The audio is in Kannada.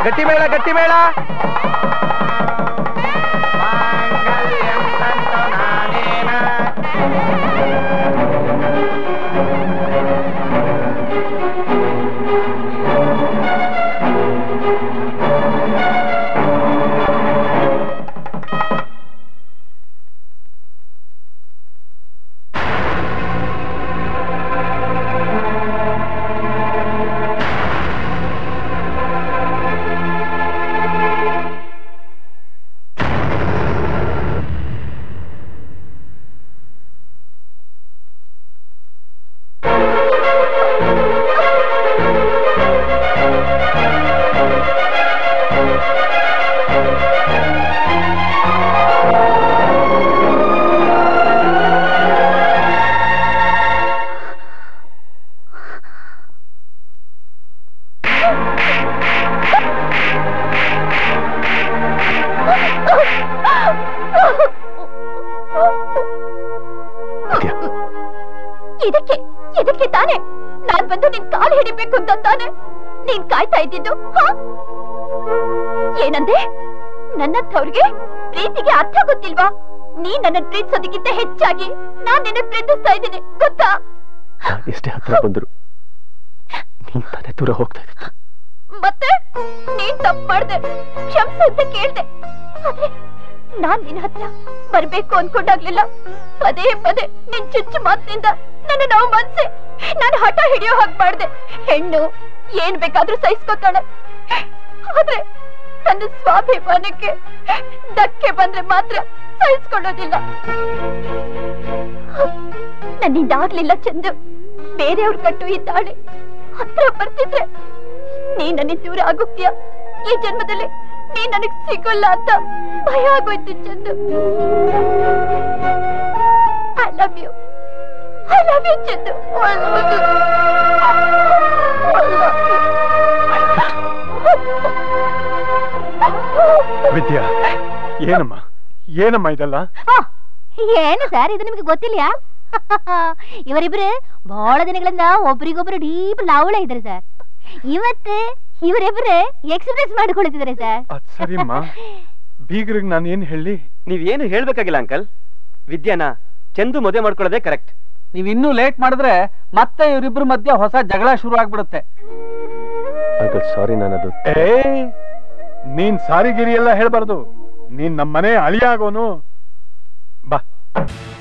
ಗಟ್ಟಿ ಮೇಳ ಗಟ್ಟಿ ಮೇಳ ಇದಕ್ಕೆ ಇದಕ್ಕೆ ತಾನೆ ನಾನ್ ಬಂದು ನಿನ್ ಕಾಲ್ ಹಿಡಿಬೇಕು ಅಂತ ತಾನೆ ನೀನ್ ಕಾಯ್ತಾ ಇದ್ದಿದ್ದು ಹ? ಏನಂದೆ ನನ್ನಂಥವ್ರಿಗೆ ಪ್ರೀತಿಗೆ ಅರ್ಥ ಗೊತ್ತಿಲ್ವಾ ನೀ ನನ್ನ ಪ್ರೀತಿಸೋದಕ್ಕಿಂತ ಹೆಚ್ಚಾಗಿ ನಾನ್ ನಿನ್ನ ಪ್ರೀತಿಸ್ತಾ ಇದ್ದೀನಿ ಗೊತ್ತಾ ಎಷ್ಟೇ ಹತ್ರ ಬಂದ್ರು ನೀನ್ ತಾನೇ ದೂರ ಹೋಗ್ತಾ ಇದ್ದಿದ್ದು ಮತ್ತೆ ನೀನ್ ತಪ್ಪು ಮಾಡ್ದೆ ಕ್ಷಮ್ಸು ಅಂತ ಕೇಳ್ದೆ ಆದ್ರೆ ನಾನ್ ನಿನ್ ಹತ್ರ ಬರ್ಬೇಕು ಅನ್ಕೊಂಡಾಗ್ಲಿಲ್ಲ ಪದೇ ಪದೇ ನಿನ್ ಚುಚ್ಚು ಮಾತಿನಿಂದ ನನ್ನ ನೋವು ಮನ್ಸೆ ನಾನು ಹಠ ಹಿಡಿಯೋ ಹಾಗೆ ಮಾಡ್ದೆ ಹೆಣ್ಣು ಏನ್ ಬೇಕಾದ್ರೂ ಸಹಿಸ್ಕೊತಾಳೆ ಆದ್ರೆ ತನ್ನ ಸ್ವಾಭಿಮಾನಕ್ಕೆ ಧಕ್ಕೆ ಬಂದ್ರೆ ಮಾತ್ರ ಸಹಿಸ್ಕೊಳ್ಳೋದಿಲ್ಲ ನನ್ನಿಂದ ಆಗ್ಲಿಲ್ಲ ಚಂದು ಬೇರೆಯವ್ರ ಕಟ್ಟು ಈ ತಾಳೆ ಹತ್ರ ಬರ್ತಿದ್ರೆ ನೀ ನನಗೆ ದೂರ ಆಗೋಗ್ತೀಯ ಈ ಜನ್ಮದಲ್ಲಿ ನೀ ನನಗ್ ಸಿಗೋಲ್ಲ ಅಂತ ಭಯ ಆಗೋಯ್ತು Chandu I love you I love you Chandu I love you. I love you. Vidya ಏನಮ್ಮ ಏನಮ್ಮ ಇದೆಲ್ಲ ಏನು ಸರ್ ಇದು ನಿಮಗೆ ಗೊತ್ತಿಲ್ಲ ಇವರಿಬ್ರು ಬಹಳ ದಿನಗಳಿಂದ ಒಬ್ರಿಗೊಬ್ರು ಡೀಪ್ ಲಾವಳ ಇದ್ದಾರೆ ಸರ್ ಇವತ್ತು ಇವರಿಬ್ರು ಎಕ್ಸ್ಪ್ರೆಸ್ ಮಾಡ್ಕೊಳ್ತಿದ್ದಾರೆ ಸರ್ ಅದ್ ಸರಿಮ್ಮ ಬೀಗ್ರಿಗೆ ನಾನು ಏನ್ ಹೇಳಿ ನೀವೇನು ಹೇಳ್ಬೇಕಾಗಿಲ್ಲ ಅಂಕಲ್ ವಿದ್ಯಾನ ಚಂದು ಮದುವೆ ಮಾಡ್ಕೊಳ್ಳೋದೇ ಕರೆಕ್ಟ್ ನೀವ್ ಇನ್ನೂ ಲೇಟ್ ಮಾಡಿದ್ರೆ ಮತ್ತೆ ಇವರಿಬ್ರು ಮಧ್ಯೆ ಹೊಸ ಜಗಳ ಶುರು ಆಗ್ಬಿಡುತ್ತೆ ಅಂಕಲ್ ಸಾರಿ ನಾನದು ಏ ನೀನ್ ಸಾರಿಗಿರಿ ಎಲ್ಲ ಹೇಳ್ಬಾರ್ದು ನೀನ್ ನಮ್ಮನೆ ಅಳಿಯಾಗೋನು ಬಾ